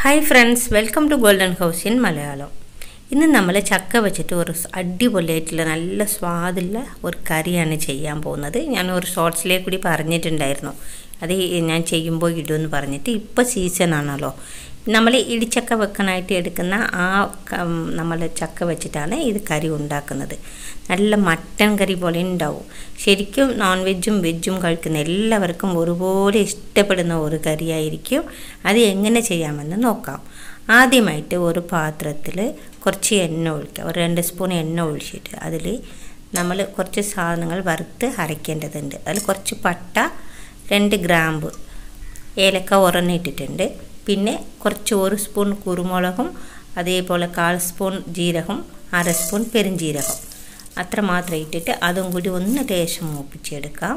hi friends welcome to golden house in Malayalam ഇന്ന് നമ്മൾ ചക്ക വെച്ചിട്ട് ഒരു സ് അടിപൊളിയായിട്ടുള്ള നല്ല സ്വാദുള്ള ഒരു കറിയാണ് ചെയ്യാൻ പോകുന്നത് ഞാൻ ഒരു ഷോർട്സിലേക്ക് കൂടി പറഞ്ഞിട്ടുണ്ടായിരുന്നു അത് ഈ ഞാൻ ചെയ്യുമ്പോൾ ഇടുമെന്ന് പറഞ്ഞിട്ട് ഇപ്പോൾ സീസൺ ആണല്ലോ നമ്മൾ ഇടിച്ചക്ക വെക്കാനായിട്ട് എടുക്കുന്ന ആ നമ്മൾ ചക്ക വെച്ചിട്ടാണ് ഇത് കറി ഉണ്ടാക്കുന്നത് നല്ല മട്ടൻ കറി പോലെ ഉണ്ടാവും ശരിക്കും നോൺ വെജും വെജും കഴിക്കുന്ന എല്ലാവർക്കും ഒരുപോലെ ഇഷ്ടപ്പെടുന്ന ഒരു കറിയായിരിക്കും അത് എങ്ങനെ ചെയ്യാമെന്ന് നോക്കാം ആദ്യമായിട്ട് ഒരു പാത്രത്തിൽ കുറച്ച് എണ്ണ ഒഴിക്കുക ഒരു രണ്ട് സ്പൂൺ എണ്ണ ഒഴിച്ചിട്ട് അതിൽ നമ്മൾ കുറച്ച് സാധനങ്ങൾ വറുത്ത് അരയ്ക്കേണ്ടതുണ്ട് അതിൽ കുറച്ച് പട്ട രണ്ട് ഗ്രാമ്പ് ഏലക്ക ഉറന്നിട്ടിട്ടുണ്ട് പിന്നെ കുറച്ച് ഒരു സ്പൂൺ കുരുമുളകും അതേപോലെ കാൽ സ്പൂൺ ജീരകം അര സ്പൂൺ പെരുംജീരകം അത്ര മാത്രം ഇട്ടിട്ട് അതും കൂടി ഒന്ന് ലേശം മൂപ്പിച്ചെടുക്കാം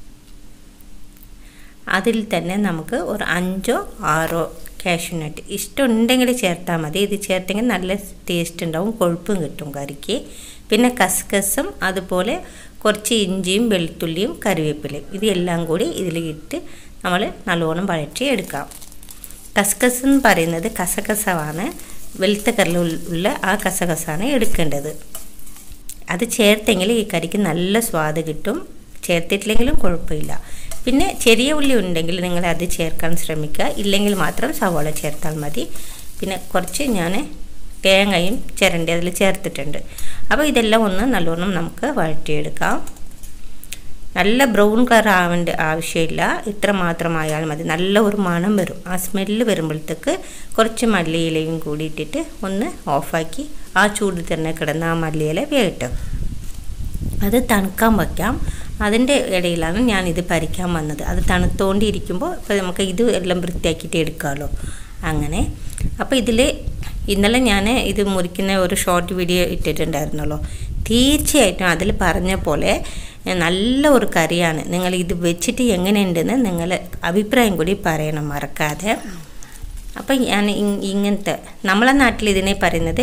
അതിൽ തന്നെ നമുക്ക് ഒരു അഞ്ചോ ആറോ കാഷ്യൂനട്ട് ഇഷ്ടമുണ്ടെങ്കിൽ ചേർത്താൽ മതി ഇത് ചേർത്തെങ്കിൽ നല്ല ടേസ്റ്റ് ഉണ്ടാവും കൊഴുപ്പും കിട്ടും കറിക്ക് പിന്നെ കസ്കസും അതുപോലെ കുറച്ച് ഇഞ്ചിയും വെളുത്തുള്ളിയും കറിവേപ്പിലയും ഇതെല്ലാം കൂടി ഇതിൽ ഇട്ട് നമ്മൾ നല്ലോണം വഴറ്റി എടുക്കാം കസ്കസ് എന്ന് പറയുന്നത് കസകസമാണ് വെളുത്ത കറിലുള്ള ആ കസകസാണ് എടുക്കേണ്ടത് അത് ചേർത്തെങ്കിൽ ഈ കറിക്ക് നല്ല സ്വാദ് കിട്ടും ചേർത്തിട്ടില്ലെങ്കിലും കുഴപ്പമില്ല പിന്നെ ചെറിയ ഉള്ളി ഉണ്ടെങ്കിൽ നിങ്ങൾ അത് ചേർക്കാൻ ശ്രമിക്കുക ഇല്ലെങ്കിൽ മാത്രം സവാള ചേർത്താൽ മതി പിന്നെ കുറച്ച് ഞാൻ തേങ്ങയും ചിരണ്ടി അതിൽ ചേർത്തിട്ടുണ്ട് അപ്പോൾ ഇതെല്ലാം ഒന്ന് നല്ലോണം നമുക്ക് വഴറ്റിയെടുക്കാം നല്ല ബ്രൗൺ കളർ ആവേണ്ട ആവശ്യമില്ല ഇത്ര മാത്രമായാൽ മതി നല്ല ഒരു മണം വരും ആ സ്മെല്ല് വരുമ്പോഴത്തേക്ക് കുറച്ച് മല്ലിയിലയും കൂടി ഇട്ടിട്ട് ഒന്ന് ഓഫാക്കി ആ ചൂടിൽ തന്നെ കിടന്ന് ആ മല്ലിയില വേകട്ടെ അത് തണുക്കാൻ വയ്ക്കാം അതിൻ്റെ ഇടയിലാണ് ഞാൻ ഇത് പരിക്കാൻ വന്നത് അത് തണുത്തോണ്ടിരിക്കുമ്പോൾ ഇപ്പോൾ നമുക്ക് ഇത് എല്ലാം വൃത്തിയാക്കിയിട്ട് എടുക്കാമല്ലോ അങ്ങനെ അപ്പോൾ ഇതിൽ ഇന്നലെ ഞാൻ ഇത് മുറിക്കുന്ന ഒരു ഷോർട്ട് വീഡിയോ ഇട്ടിട്ടുണ്ടായിരുന്നല്ലോ തീർച്ചയായിട്ടും അതിൽ പറഞ്ഞ പോലെ നല്ല ഒരു കറിയാണ് നിങ്ങൾ ഇത് വെച്ചിട്ട് എങ്ങനെയുണ്ടെന്ന് നിങ്ങൾ അഭിപ്രായം കൂടി പറയണം മറക്കാതെ അപ്പം ഞാൻ ഇങ്ങനത്തെ നമ്മളെ നാട്ടിൽ ഇതിനെ പറയുന്നത്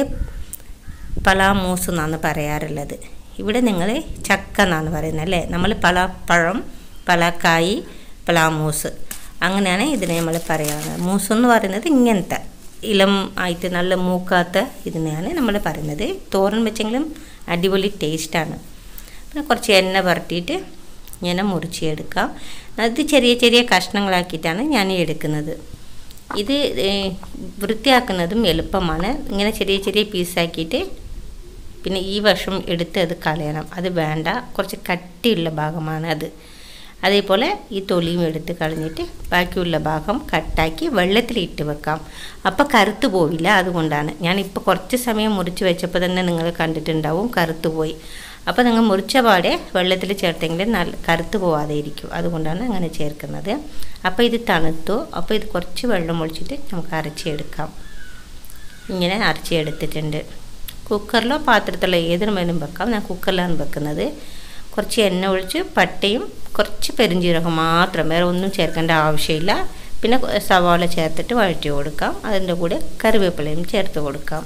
പലാമൂസ് എന്നാണ് പറയാറുള്ളത് ഇവിടെ നിങ്ങൾ ചക്ക എന്നാണ് പറയുന്നത് അല്ലേ നമ്മൾ പലാപ്പഴം പലാക്കായി പലാമൂസ് അങ്ങനെയാണ് ഇതിനെ നമ്മൾ പറയാറുള്ളത് മൂസ് എന്ന് പറയുന്നത് ഇങ്ങനത്തെ ഇളം ആയിട്ട് നല്ല മൂക്കാത്ത ഇതിനെയാണ് നമ്മൾ പറയുന്നത് തോരൻ വെച്ചെങ്കിലും അടിപൊളി ടേസ്റ്റാണ് പിന്നെ കുറച്ച് എണ്ണ പുരട്ടിയിട്ട് ഇങ്ങനെ മുറിച്ചെടുക്കാം അത് ചെറിയ ചെറിയ കഷ്ണങ്ങളാക്കിയിട്ടാണ് ഞാൻ എടുക്കുന്നത് ഇത് വൃത്തിയാക്കുന്നതും എളുപ്പമാണ് ഇങ്ങനെ ചെറിയ ചെറിയ പീസാക്കിയിട്ട് പിന്നെ ഈ വശം എടുത്ത് അത് കളയണം അത് വേണ്ട കുറച്ച് കട്ടിയുള്ള ഭാഗമാണ് അത് അതേപോലെ ഈ തൊലിയും എടുത്ത് കളഞ്ഞിട്ട് ബാക്കിയുള്ള ഭാഗം കട്ടാക്കി വെള്ളത്തിലിട്ട് വെക്കാം അപ്പോൾ കറുത്ത് പോവില്ല അതുകൊണ്ടാണ് ഞാനിപ്പോൾ കുറച്ച് സമയം മുറിച്ച് വെച്ചപ്പോൾ തന്നെ നിങ്ങൾ കണ്ടിട്ടുണ്ടാവും കറുത്ത് പോയി അപ്പോൾ നിങ്ങൾ മുറിച്ച പാടെ വെള്ളത്തിൽ ചേർത്തെങ്കിൽ നല്ല കറുത്ത് പോവാതെ ഇരിക്കും അതുകൊണ്ടാണ് അങ്ങനെ ചേർക്കുന്നത് അപ്പോൾ ഇത് തണുത്തു അപ്പോൾ ഇത് കുറച്ച് വെള്ളം ഒഴിച്ചിട്ട് നമുക്ക് അരച്ചെടുക്കാം ഇങ്ങനെ അരച്ചെടുത്തിട്ടുണ്ട് കുക്കറിലോ പാത്രത്തിലോ ഏതിനു വേണം വെക്കാം ഞാൻ കുക്കറിലാണ് വെക്കുന്നത് കുറച്ച് എണ്ണ ഒഴിച്ച് പട്ടയും കുറച്ച് പെരിഞ്ജീരകം മാത്രം വേറെ ഒന്നും ചേർക്കേണ്ട ആവശ്യമില്ല പിന്നെ സവാള ചേർത്തിട്ട് വഴറ്റി കൊടുക്കാം അതിൻ്റെ കൂടെ കറിവേപ്പിലയും ചേർത്ത് കൊടുക്കാം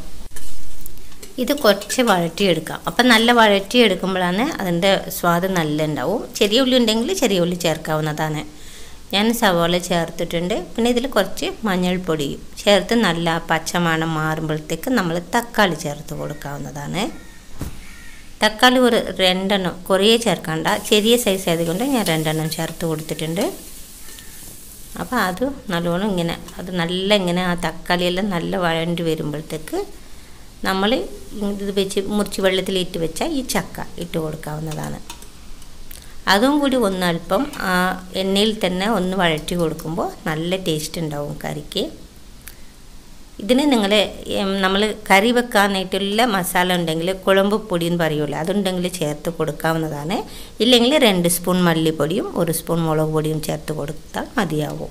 ഇത് കുറച്ച് വഴറ്റിയെടുക്കാം അപ്പം നല്ല വഴറ്റിയെടുക്കുമ്പോഴാണ് അതിൻ്റെ സ്വാദ് നല്ല ഉണ്ടാവും ചെറിയ ഉള്ളി ഉണ്ടെങ്കിൽ ചെറിയ ഉള്ളി ചേർക്കാവുന്നതാണ് ഞാൻ സവാള ചേർത്തിട്ടുണ്ട് പിന്നെ ഇതിൽ കുറച്ച് മഞ്ഞൾപ്പൊടിയും ചേർത്ത് നല്ല പച്ചമണം മാറുമ്പോഴത്തേക്ക് നമ്മൾ തക്കാളി ചേർത്ത് കൊടുക്കാവുന്നതാണ് തക്കാളി ഒരു രണ്ടെണ്ണം കുറേ ചേർക്കണ്ട ചെറിയ സൈസ് ആയതുകൊണ്ട് ഞാൻ രണ്ടെണ്ണം ചേർത്ത് കൊടുത്തിട്ടുണ്ട് അപ്പോൾ അത് നല്ലോണം ഇങ്ങനെ അത് നല്ല ഇങ്ങനെ ആ തക്കാളിയെല്ലാം നല്ല വഴണ്ടി വരുമ്പോഴത്തേക്ക് നമ്മൾ ഇത് വെച്ച് മുറിച്ച് വെള്ളത്തിലിട്ട് വെച്ചാൽ ഈ ചക്ക ഇട്ട് കൊടുക്കാവുന്നതാണ് അതും കൂടി ഒന്നല്പം ആ എണ്ണയിൽ തന്നെ ഒന്ന് വഴറ്റി കൊടുക്കുമ്പോൾ നല്ല ടേസ്റ്റ് ഉണ്ടാവും കറിക്ക് ഇതിന് നിങ്ങൾ നമ്മൾ കറി വെക്കാനായിട്ടുള്ള മസാല ഉണ്ടെങ്കിൽ കുഴമ്പ് പൊടി എന്ന് പറയുമല്ലോ അതുണ്ടെങ്കിൽ ചേർത്ത് കൊടുക്കാവുന്നതാണ് ഇല്ലെങ്കിൽ രണ്ട് സ്പൂൺ മല്ലിപ്പൊടിയും ഒരു സ്പൂൺ മുളക് പൊടിയും ചേർത്ത് കൊടുത്താൽ മതിയാവും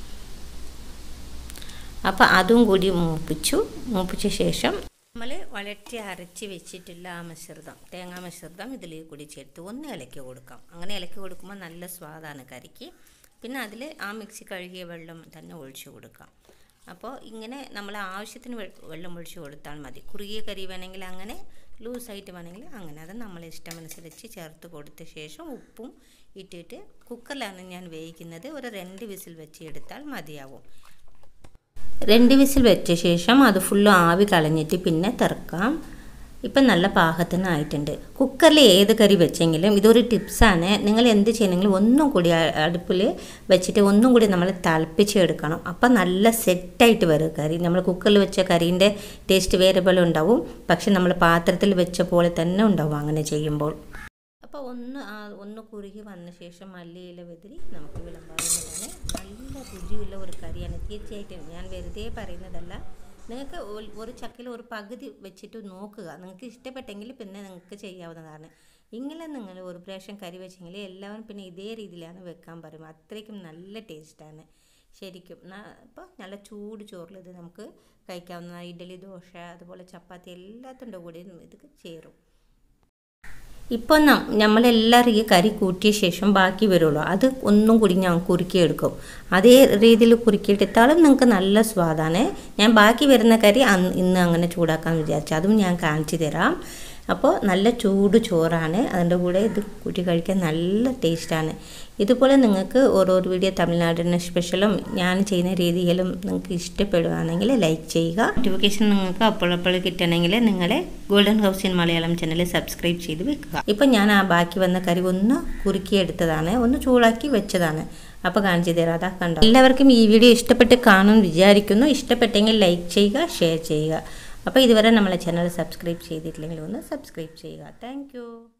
അപ്പോൾ അതും കൂടി മൂപ്പിച്ചു മൂപ്പിച്ച ശേഷം നമ്മൾ വഴറ്റി അരച്ച് വെച്ചിട്ടുള്ള ആ മിശ്രിതം തേങ്ങാ മിശ്രിതം ഇതിലേക്ക് കൂടി ചേർത്ത് ഒന്ന് ഇലക്കി കൊടുക്കാം അങ്ങനെ ഇലക്കി കൊടുക്കുമ്പോൾ നല്ല സ്വാദാണ് കറിക്ക് പിന്നെ അതിൽ ആ മിക്സി കഴുകിയ വെള്ളം തന്നെ ഒഴിച്ചു കൊടുക്കാം അപ്പോൾ ഇങ്ങനെ നമ്മൾ ആവശ്യത്തിന് വെള്ളം ഒഴിച്ചു കൊടുത്താൽ മതി കുറുകിയ കറി വേണമെങ്കിൽ അങ്ങനെ ലൂസായിട്ട് വേണമെങ്കിൽ അങ്ങനെ അത് നമ്മളെ ഇഷ്ടമനുസരിച്ച് ചേർത്ത് കൊടുത്ത ശേഷം ഉപ്പും ഇട്ടിട്ട് കുക്കറിലാണ് ഞാൻ വേവിക്കുന്നത് ഒരു രണ്ട് വിസിൽ വെച്ച് എടുത്താൽ മതിയാവും രണ്ട് വിസിൽ വെച്ച ശേഷം അത് ഫുള്ള് ആവി കളഞ്ഞിട്ട് പിന്നെ തിറക്കാം ഇപ്പം നല്ല പാകത്തിനായിട്ടുണ്ട് കുക്കറിൽ ഏത് കറി വെച്ചെങ്കിലും ഇതൊരു ടിപ്സാണ് നിങ്ങൾ എന്ത് ചെയ്യണമെങ്കിലും ഒന്നും കൂടി അടുപ്പിൽ വെച്ചിട്ട് ഒന്നും കൂടി നമ്മൾ തിളപ്പിച്ചെടുക്കണം അപ്പം നല്ല സെറ്റായിട്ട് വരും കറി നമ്മൾ കുക്കറിൽ വെച്ച കറീൻ്റെ ടേസ്റ്റ് വേറെ പോലെ ഉണ്ടാവും പക്ഷെ നമ്മൾ പാത്രത്തിൽ വെച്ച പോലെ തന്നെ ഉണ്ടാവും അങ്ങനെ ചെയ്യുമ്പോൾ അപ്പോൾ ഒന്ന് ഒന്ന് കുറുകി വന്ന ശേഷം മല്ലിയില വെതിരി നമുക്ക് വിളമ്പാവുന്നതാണ് നല്ല രുചിയുള്ള ഒരു കറിയാണ് തീർച്ചയായിട്ടും ഞാൻ വെറുതെ പറയുന്നതല്ല നിങ്ങൾക്ക് ഒരു ചക്കയിൽ ഒരു പകുതി വെച്ചിട്ട് നോക്കുക നിങ്ങൾക്ക് ഇഷ്ടപ്പെട്ടെങ്കിൽ പിന്നെ നിങ്ങൾക്ക് ചെയ്യാവുന്നതാണ് ഇങ്ങനെ നിങ്ങൾ ഒരു പ്രാവശ്യം കറി വെച്ചെങ്കിൽ എല്ലാവരും പിന്നെ ഇതേ രീതിയിലാണ് വെക്കാൻ പറയും അത്രയ്ക്കും നല്ല ടേസ്റ്റാണ് ശരിക്കും അപ്പോൾ നല്ല ചൂട് ചോറിൽ ഇത് നമുക്ക് കഴിക്കാവുന്ന ഇഡ്ഡലി ദോശ അതുപോലെ ചപ്പാത്തി എല്ലാത്തിൻ്റെ കൂടെ ഇത് ചേരും ഇപ്പോൾ നമ്മളെല്ലാവരും ഈ കറി കൂട്ടിയ ശേഷം ബാക്കി വരുള്ളൂ അത് ഒന്നും കൂടി ഞാൻ കുറുക്കിയെടുക്കും അതേ രീതിയിൽ കുറുക്കിയെടുത്താലും നിങ്ങൾക്ക് നല്ല സ്വാദാണ് ഞാൻ ബാക്കി വരുന്ന കറി അന്ന് ഇന്ന് അങ്ങനെ ചൂടാക്കാൻ വിചാരിച്ചു അതും ഞാൻ കാണിച്ചു തരാം അപ്പോൾ നല്ല ചൂട് ചോറാണ് അതിൻ്റെ കൂടെ ഇത് കൂട്ടി കഴിക്കാൻ നല്ല ടേസ്റ്റാണ് ഇതുപോലെ നിങ്ങൾക്ക് ഓരോരോ വീഡിയോ തമിഴ്നാടിൻ്റെ സ്പെഷ്യലും ഞാൻ ചെയ്യുന്ന രീതിയിലും നിങ്ങൾക്ക് ഇഷ്ടപ്പെടുകയാണെങ്കിൽ ലൈക്ക് ചെയ്യുക നോട്ടിഫിക്കേഷൻ നിങ്ങൾക്ക് അപ്പോഴപ്പോൾ കിട്ടണമെങ്കിൽ നിങ്ങളെ golden house in Malayalam channel subscribe ചെയ്ത് വെക്കുക ഇപ്പം ഞാൻ ആ ബാക്കി വന്ന കറി ഒന്ന് കുറുക്കിയെടുത്തതാണ് ഒന്ന് ചൂടാക്കി വെച്ചതാണ് അപ്പോൾ കാണിച്ചു തരാം അതാ കണ്ടോ എല്ലാവർക്കും ഈ വീഡിയോ ഇഷ്ടപ്പെട്ട് കാണുമെന്ന് വിചാരിക്കുന്നു ഇഷ്ടപ്പെട്ടെങ്കിൽ ലൈക്ക് ചെയ്യുക ഷെയർ ചെയ്യുക അപ്പോൾ ഇതുവരെ നമ്മളെ ചാനൽ സബ്സ്ക്രൈബ് ചെയ്തിട്ടില്ലെങ്കിൽ ഒന്ന് സബ്സ്ക്രൈബ് ചെയ്യുക താങ്ക്